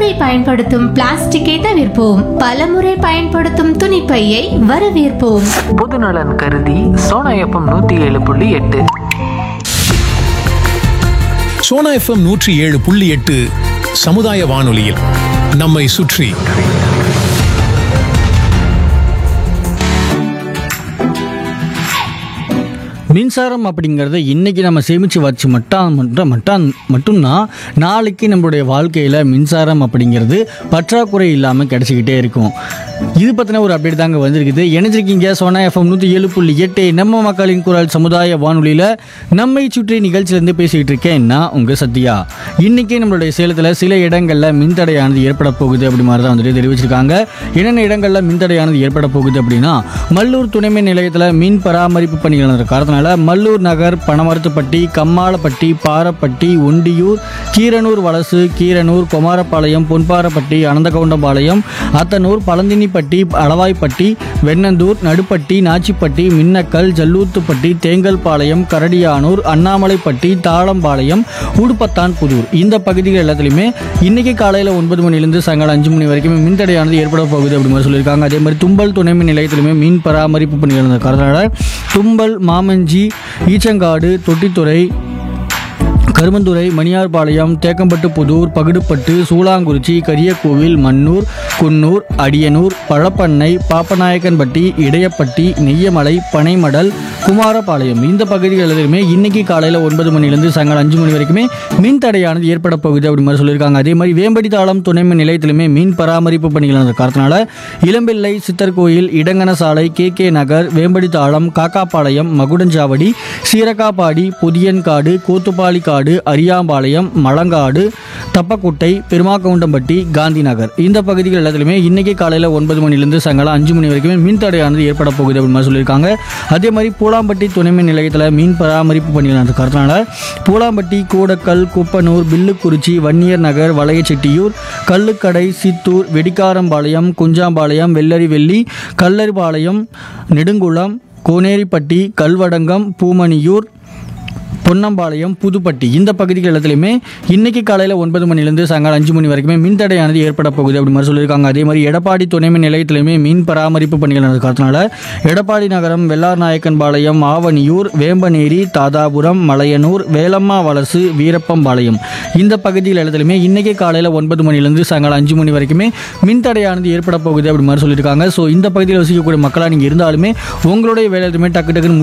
ஒருமுறை பயன்படுத்தும் பிளாஸ்டிக்கை தவிர்ப்போம் பலமுறை பயன்படுத்தும் துணிப்பையை வரவேற்போம் பொதுநலன் கருதி சோனா எஃப்எம் நூற்றி ஏழு புள்ளி எட்டு சோனா எஃப்எம் நூற்றி ஏழு புள்ளி எட்டு சமுதாய வானொலியில் நம்மை சுற்றி மின்சாரம் அப்படிங்கிறத இன்றைக்கி நம்ம சேமித்து வச்சு மட்டும் மட்டும் மட்டும் மட்டும்தான் நாளைக்கு நம்மளுடைய வாழ்க்கையில் மின்சாரம் அப்படிங்கிறது பற்றாக்குறை இல்லாமல் கிடச்சிக்கிட்டே இருக்கும் இது பற்றின ஒரு அப்டேட் தாங்க வந்திருக்குது இணைஞ்சிருக்கீங்க சோனா எஃப்எம் நூற்றி ஏழு புள்ளி எட்டு நம்ம மக்களின் குரல் சமுதாய வானொலியில் நம்மை சுற்றி நிகழ்ச்சியிலேருந்து பேசிக்கிட்டு இருக்கேன் நான் உங்கள் சத்யா இன்றைக்கி நம்மளுடைய சேலத்தில் சில இடங்களில் மின்தடையானது ஏற்பட போகுது அப்படி மாதிரி தான் வந்துட்டு தெரிவிச்சிருக்காங்க என்னென்ன இடங்களில் மின்தடையானது ஏற்பட போகுது அப்படின்னா மல்லூர் துணைமின் நிலையத்தில் மின் பராமரிப்பு பணிகள் நடந்த காரணத்தினால மல்லூர் நகர் பனமரத்துப்பட்டி கம்மாளப்பட்டி பாரப்பட்டி ஒண்டியூர் கீரனூர் வலசு கீரனூர் குமாரபாளையம் பொன்பாரப்பட்டி அனந்தகவுண்டம்பாளையம் அத்தனூர் பழந்தினிப்பட்டி அளவாய்ப்பட்டி வெண்ணந்தூர் நடுப்பட்டி நாச்சிப்பட்டி மின்னக்கல் ஜல்லூத்துப்பட்டி தேங்கல்பாளையம் கரடியானூர் அண்ணாமலைப்பட்டி தாளம்பாளையம் உடுப்பத்தான் புதூர் இந்த பகுதிகள் எல்லாத்துலேயுமே இன்னைக்கு காலையில் ஒன்பது மணிலேருந்து சாயங்காலம் அஞ்சு மணி வரைக்கும் மின்தடையானது ஏற்பட போகுது அப்படி மாதிரி சொல்லியிருக்காங்க அதே மாதிரி தும்பல் துணை மின் நிலையத்திலுமே மின் பராமரிப்பு பணிகள் இருந்த காரணத்தினால தும்பல் மாமஞ்சி ஈச்சங்காடு தொட்டித்துறை கருமந்துறை மணியார்பாளையம் தேக்கம்பட்டு புதூர் பகுடுப்பட்டு சூளாங்குறிச்சி கரியக்கோவில் மன்னூர் குன்னூர் அடியனூர் பழப்பண்ணை பாப்பநாயக்கன்பட்டி இடையப்பட்டி நெய்யமலை பனைமடல் குமாரபாளையம் இந்த பகுதிகள் எல்லாத்துலையுமே இன்னைக்கு காலையில் ஒன்பது மணிலேருந்து சாயங்காலம் அஞ்சு மணி வரைக்குமே மின் தடையானது ஏற்பட போகுது அப்படி மாதிரி சொல்லியிருக்காங்க அதே மாதிரி வேம்படி தாளம் துணை மின் நிலையத்திலுமே மின் பராமரிப்பு பணிகள் நடந்த காரணத்தினால இளம்பிள்ளை சித்தர் கோயில் இடங்கன சாலை கே கே நகர் வேம்படி தாளம் காக்காப்பாளையம் மகுடஞ்சாவடி சீரக்காப்பாடி புதியன்காடு கூத்துப்பாலிக்காடு அரியாம்பாளையம் மலங்காடு தப்பக்குட்டை பெருமாக்கவுண்டம்பட்டி காந்தி நகர் இந்த பகுதிகள் எல்லாத்துலையுமே இன்னைக்கு காலையில் ஒன்பது மணிலேருந்து சாயங்காலம் அஞ்சு மணி வரைக்குமே மின் தடையானது ஏற்பட போகுது அப்படின்னு மாதிரி சொல்லியிருக்காங்க அதே மாதிரி பூலாம்பட்டி துணைமின் நிலையத்தில் மீன் பராமரிப்பு பணிகள் நடந்த காரணத்தினால பூலாம்பட்டி கூடக்கல் குப்பனூர் பில்லுக்குறிச்சி வன்னியர் நகர் வளையச்செட்டியூர் கல்லுக்கடை சித்தூர் வெடிக்காரம்பாளையம் குஞ்சாம்பாளையம் வெள்ளரி வெள்ளி கல்லரிபாளையம் நெடுங்குளம் கோனேரிப்பட்டி கல்வடங்கம் பூமணியூர் பொன்னம்பாளையம் புதுப்பட்டி இந்த பகுதிகள் எல்லாத்துலையுமே இன்னைக்கு காலையில் ஒன்பது மணிலேருந்து சாயங்காலம் அஞ்சு மணி வரைக்குமே மின் தடையானது ஏற்பட போகுது அப்படி மாதிரி சொல்லியிருக்காங்க அதே மாதிரி எடப்பாடி துணைமின் நிலையத்திலையுமே மின் பராமரிப்பு பணிகள் நடந்த காரணத்தினால எடப்பாடி நகரம் வெள்ளார் நாயக்கன்பாளையம் ஆவணியூர் வேம்பநேரி தாதாபுரம் மலையனூர் வேலம்மா வலசு வீரப்பம்பாளையம் இந்த பகுதிகள் எல்லாத்துலையுமே இன்னைக்கு காலையில் ஒன்பது மணிலேருந்து சாயங்காலம் அஞ்சு மணி வரைக்குமே மின் தடையானது ஏற்பட போகுது அப்படி மாதிரி சொல்லியிருக்காங்க ஸோ இந்த பகுதியில் வசிக்கக்கூடிய மக்களாக நீங்கள் இருந்தாலுமே உங்களுடைய வேலையுமே டக்கு டக்குன்னு